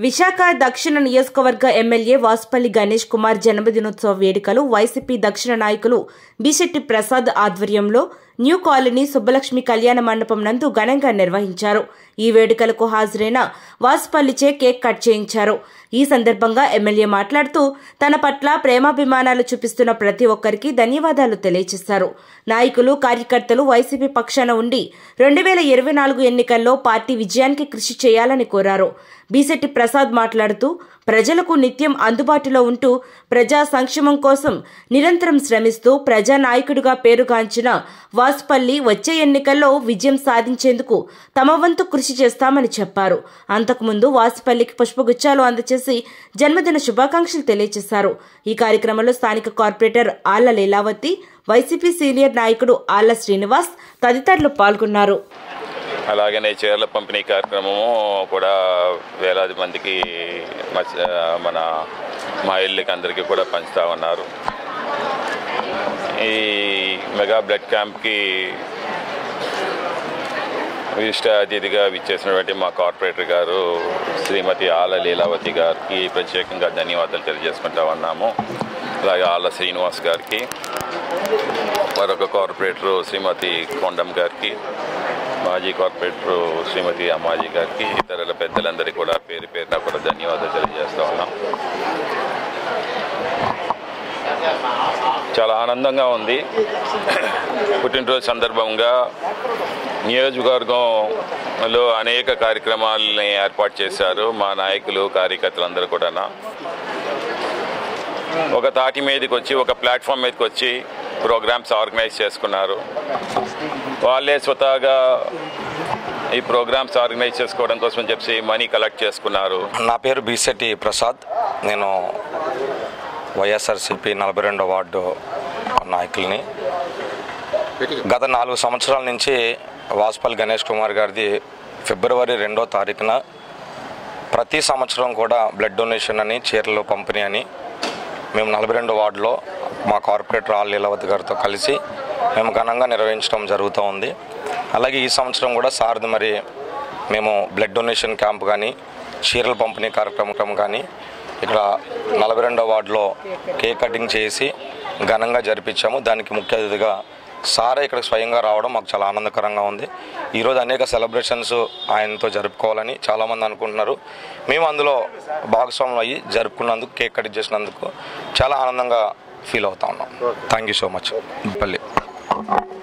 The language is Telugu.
విశాఖ దక్షిణ నియోజకవర్గ ఎమ్మెల్యే వాసుపల్లి గణేష్ కుమార్ జన్మదినోత్సవ వేడుకలు వైసీపీ దక్షిణ నాయకులు బిశెట్టి ప్రసాద్ ఆధ్వర్యంలో న్యూ కాలనీ సుబ్బలక్ష్మి కళ్యాణ మండపం నందు ఘనంగా నిర్వహించారు ఈ వేడుకలకు హాజరైన వాసుపల్లిచే కేక్ కట్ చేయించారు ఈ సందర్భంగా ఎమ్మెల్యే మాట్లాడుతూ తన పట్ల ప్రేమాభిమానాలు చూపిస్తున్న ప్రతి ఒక్కరికి ధన్యవాదాలు తెలియజేశారు నాయకులు కార్యకర్తలు వైసీపీ పక్షాన ఉండి రెండు వేల ఇరవై నాలుగు ఎన్నికల్లో పార్టీ విజయానికి కృషి చేయాలని కోరారు బీసెట్టి ప్రసాద్ మాట్లాడుతూ ప్రజలకు నిత్యం అందుబాటులో ఉంటూ ప్రజా సంక్షేమం కోసం నిరంతరం శ్రమిస్తూ ప్రజా నాయకుడిగా పేరుగాంచిన వాసుపల్లి వచ్చే ఎన్నికల్లో విజయం సాధించేందుకు తమ వంతు కృషి చేస్తామని చెప్పారు అంతకుముందు వాసుపల్లికి పుష్పగుచ్చాలు అందజేసి జన్మదిన శుభాకాంక్షలు తెలియజేశారు ఈ కార్యక్రమంలో స్థానిక corporator Alla Leelavathi YCP senior నాయకుడు ఆళ్ల శ్రీనివాస్ తదితరులు పాల్గొన్నారు అలాగనే చీరల పంపిణీ కార్యక్రమము కూడా వేలాది మందికి మత్స్య- మన మహిళలకి అందరికీ కూడా పంచుతా ఉన్నారు ఈ మెగా బ్లడ్ క్యాంప్కి విశిష్ట అతిథిగా విచ్చేసినటువంటి మా కార్పొరేటర్ గారు శ్రీమతి ఆల లీలావతి గారికి ప్రత్యేకంగా ధన్యవాదాలు తెలియజేసుకుంటా ఉన్నాము అలాగే ఆల శ్రీనివాస్ గారికి మరొక కార్పొరేటర్ శ్రీమతి కొండం గారికి మాజీ కార్పొరేటర్ శ్రీమతి అమ్మాజీ గారికి ఇతరుల పెద్దలందరికీ కూడా పేరు పేరున కూడా ధన్యవాదాలు తెలియజేస్తా ఉన్నాం చాలా ఆనందంగా ఉంది పుట్టినరోజు సందర్భంగా నియోజకవర్గంలో అనేక కార్యక్రమాలని ఏర్పాటు చేశారు మా నాయకులు కార్యకర్తలందరూ కూడా ఒక తాటి మీదకి వచ్చి ఒక ప్లాట్ఫామ్ మీదకి వచ్చి ప్రోగ్రామ్స్ ఆర్గనైజ్ చేసుకున్నారు వాళ్ళే స్వతహాగా ఈ ప్రోగ్రామ్స్ ఆర్గనైజ్ చేసుకోవడం కోసం చెప్పి మనీ కలెక్ట్ చేసుకున్నారు నా పేరు బీసెట్టి ప్రసాద్ నేను వైఎస్ఆర్సిపి నలభై రెండో వార్డు నాయకుల్ని గత నాలుగు సంవత్సరాల నుంచి వాసుపల్లి గణేష్ కుమార్ గారిది ఫిబ్రవరి రెండో తారీఖున ప్రతి సంవత్సరం కూడా బ్లడ్ డొనేషన్ అని చీరలు పంపిణీ అని మేము నలభై రెండు వార్డులో మా కార్పొరేటర్ ఆల్ లీలావతి గారితో కలిసి మేము ఘనంగా నిర్వహించడం జరుగుతూ ఉంది అలాగే ఈ సంవత్సరం కూడా సార్ది మరి మేము బ్లడ్ డొనేషన్ క్యాంప్ కానీ చీరల పంపిణీ కార్యక్రమం కానీ ఇక్కడ నలభై రెండో వార్డులో కేక్ కటింగ్ చేసి ఘనంగా జరిపించాము దానికి ముఖ్య అతిథిగా సారే ఇక్కడ స్వయంగా రావడం మాకు చాలా ఆనందకరంగా ఉంది ఈరోజు అనేక సెలబ్రేషన్స్ ఆయనతో జరుపుకోవాలని చాలామంది అనుకుంటున్నారు మేము అందులో భాగస్వాములు అయ్యి జరుపుకున్నందుకు కేక్ కట్ చేసినందుకు చాలా ఆనందంగా ఫీల్ అవుతా ఉన్నాం థ్యాంక్ యూ సో మచ్ పల్లి